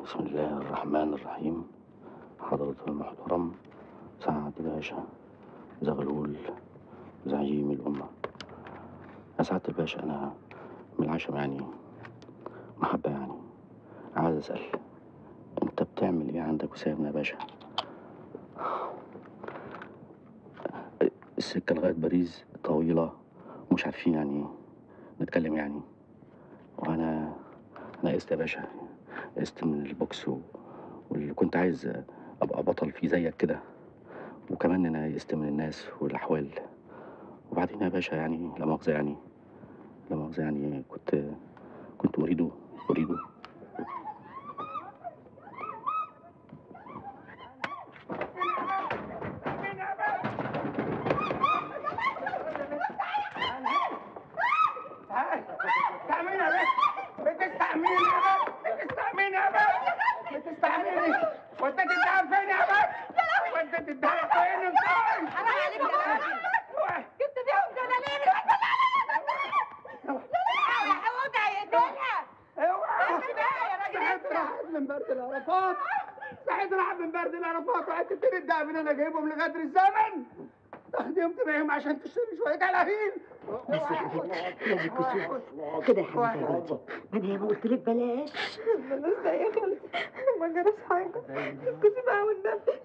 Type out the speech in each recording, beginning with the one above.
بسم الله الرحمن الرحيم حضرة المحترم سعد باشا زغلول زعيم الأمة يا سعادة الباشا أنا من العشم يعني محبة يعني عايز أسأل أنت بتعمل إيه عندك وسايبنا يا باشا؟ السكة لغاية باريس طويلة ومش عارفين يعني نتكلم يعني وأنا أنا قست يا باشا قست من البوكس و... واللي كنت عايز أبقى بطل فيه زيك كده وكمان أنا قست من الناس والأحوال وبعدين يا باشا يعني لا مؤاخذة يعني لا مؤاخذة يعني كنت كنت أريد أريد بتستعملني يا باشا بتستعملني يا باشا بتستعملني يا باشا بتستعملني وانت تدعم فين يا باشا وانت تدعم فين انت حرام عليك يا راجل جبت بيهم دلالين يا حوضة يا دنيا اوعى بس بقى يا راجل سعيد انت راح من برد العرفات سعيد راح من برد العرفات وانت تديني الدهب اللي انا جايبهم لغدر الزمن تخدمت بيهم عشان تشتري شويه علافين بس يا حبيبتي يا كسوف كده يا حبيبتي يا بنتي ما انا ما قلت لك بلاش بلاش ده يا خالتي ما جراش حاجة كنت بقى والنبي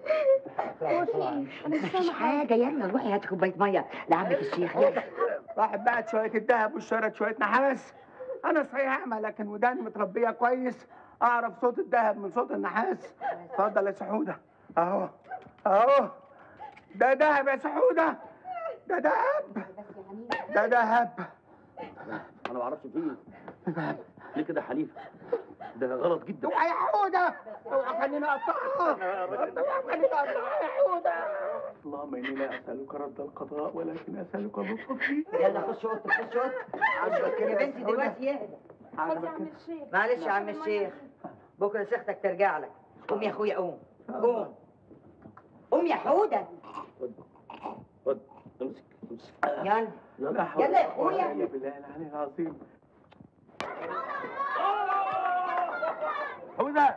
مفيش حاجه يلا روحي هاتي كوبايه ميه لعمك الشيخ يلا راحت باعت شويه الدهب واشترت شويه نحاس انا صحيح اعمى لكن وداني متربيه كويس اعرف صوت الدهب من صوت النحاس اتفضل يا سحوده اهو اهو ده دهب يا سحوده ده دهب ده دهب أنا ما أعرفش فيه ليه كده يا حليفة؟ ده غلط جدا اوعى يا حوده اوعى خليني اقطعها اوعى خليني اقطعها يا حوده اللهم اني لا اسالك رد القضاء ولكن اسالك بفضلك يلا خش اوضتك خش اوضتك يا بنتي دلوقتي اهدى معلش يا عم الشيخ بكره سيختك ترجع لك قوم يا اخويا قوم قوم قوم يا حوده خد امسك امسك يلا لا حول يلا يا ولا قوة أخويا. إلا بالله العلي العظيم حوده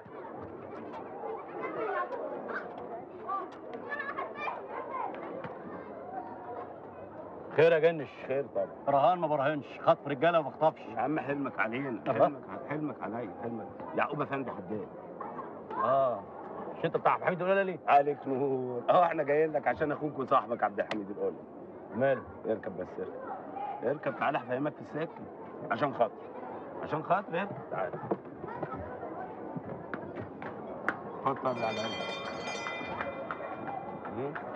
خير يا جنش خير طبعا رهان ما برهنش خطف رجاله ما بخطفش يا عم حلمك علينا أها. حلمك حلمك عليا حلمك يعقوب افندي حداد اه مش انت بتاع عبد الحميد ولا ليه؟ عليك نور اه احنا جايين لك عشان اخوك وصاحبك عبد الحميد القولي ماله؟ اركب بس اركب اركب تعالى هفهمك في السكه عشان خاطر عشان خاطر اركب تعالى خد طبل على قلبك